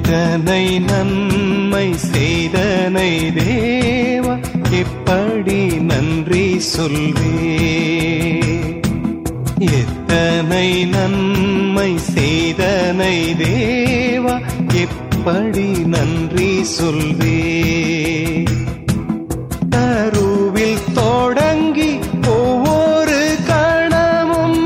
எத்தனை நன்மை செய்தனை தேவா எப்படி நன்றி சொல்வே எத்தனை நன்மை செய்தனை தேவா எப்படி நன்றி சொல்வே கருவில் தொடங்கி ஒவ்வொரு கணமும்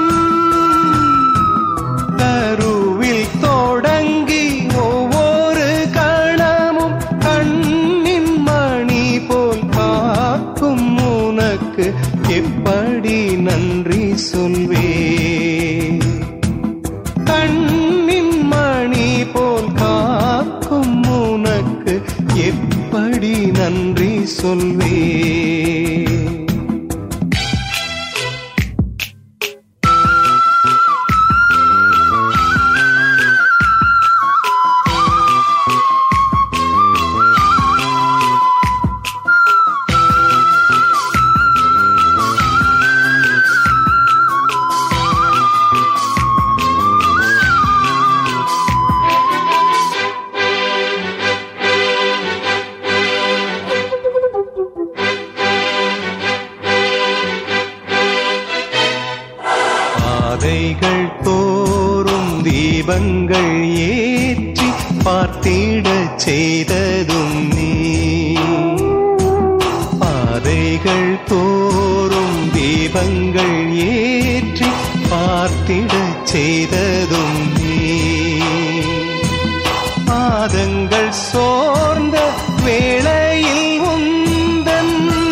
கருவில் தொடங்கி ஒவ்வொரு கணமும் கண்ணின் மணி போல் காக்கும் உனக்கு எப்படி நன்றி சொல்வே கண்ணின் மணி போல் காக்கும் உனக்கு எப்படி நன்றி சொல்வே பாதைகள் தோறும் தீபங்கள் ஏற்றி பார்த்திடச் செய்ததும் நீ பாதைகள் தோறும் தீபங்கள் ஏற்றி பார்த்திடச் செய்ததும் நீ பாதங்கள் சோர்ந்த வேளையில் உந்தன்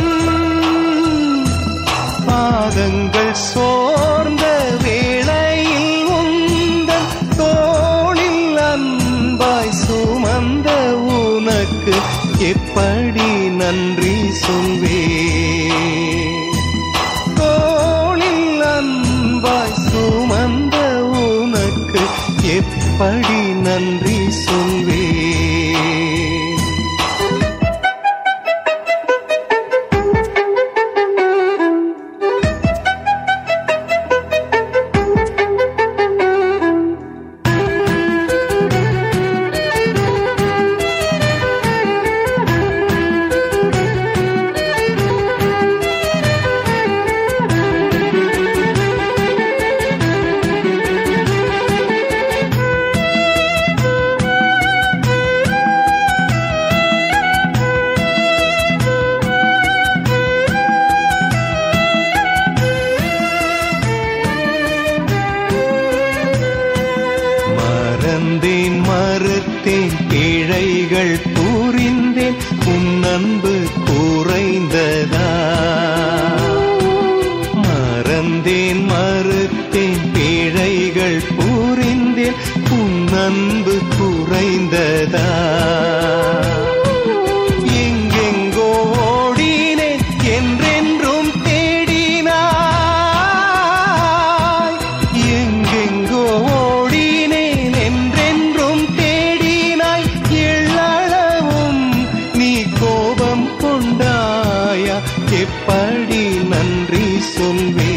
பாதங்கள் சோர்ந்த வேளையில் உந்தன் தோளில் அன்பாய் சுமந்த உனக்கு எப்படி நன்றி சொல்வே தோளில் அன்பாய் சுமந்த உனக்கு எப்படி நன்றி சொல்வே மறந்தேன் மறுத்தேன் பிழைகள் புரிந்தேன் உன் அன்பு குறைந்ததா மறந்தேன் மறுத்தேன் பிழைகள் புரிந்தேன் உன் அன்பு குறைந்ததா எங்கெங்கோ ஓடினேன் என்றென்றும் தேடினாய் எங்கெங்கோ ஓடினேன் என்றென்றும் தேடினாய் எள்ளளவும் நீ கோபம் கொண்டாயா எப்படி நன்றி சொல்வே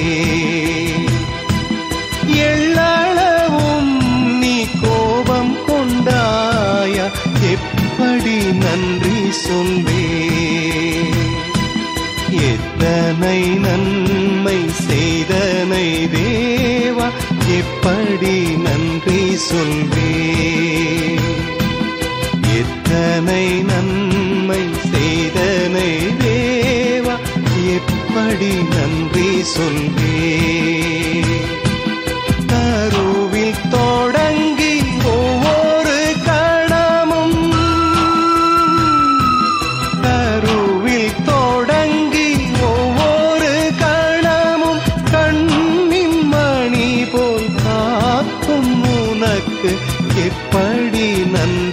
எள்ளளவும் நீ கோபம் கொண்டாயா எப்படி நன்றி சொல்வே எத்தனை நன்மை செய்தனை தேவா எப்படி நன்றி சொல்வே எத்தனை நன்மை செய்தனை தேவா எப்படி நன்றி சொல்வே கருவில் தொடங்கி ஒவ்வொரு கணமும் கருவில் தொடங்கி ஒவ்வொரு கணமும் கண்ணின் மணி போல் காக்கும் உனக்கு எப்படி நன்றி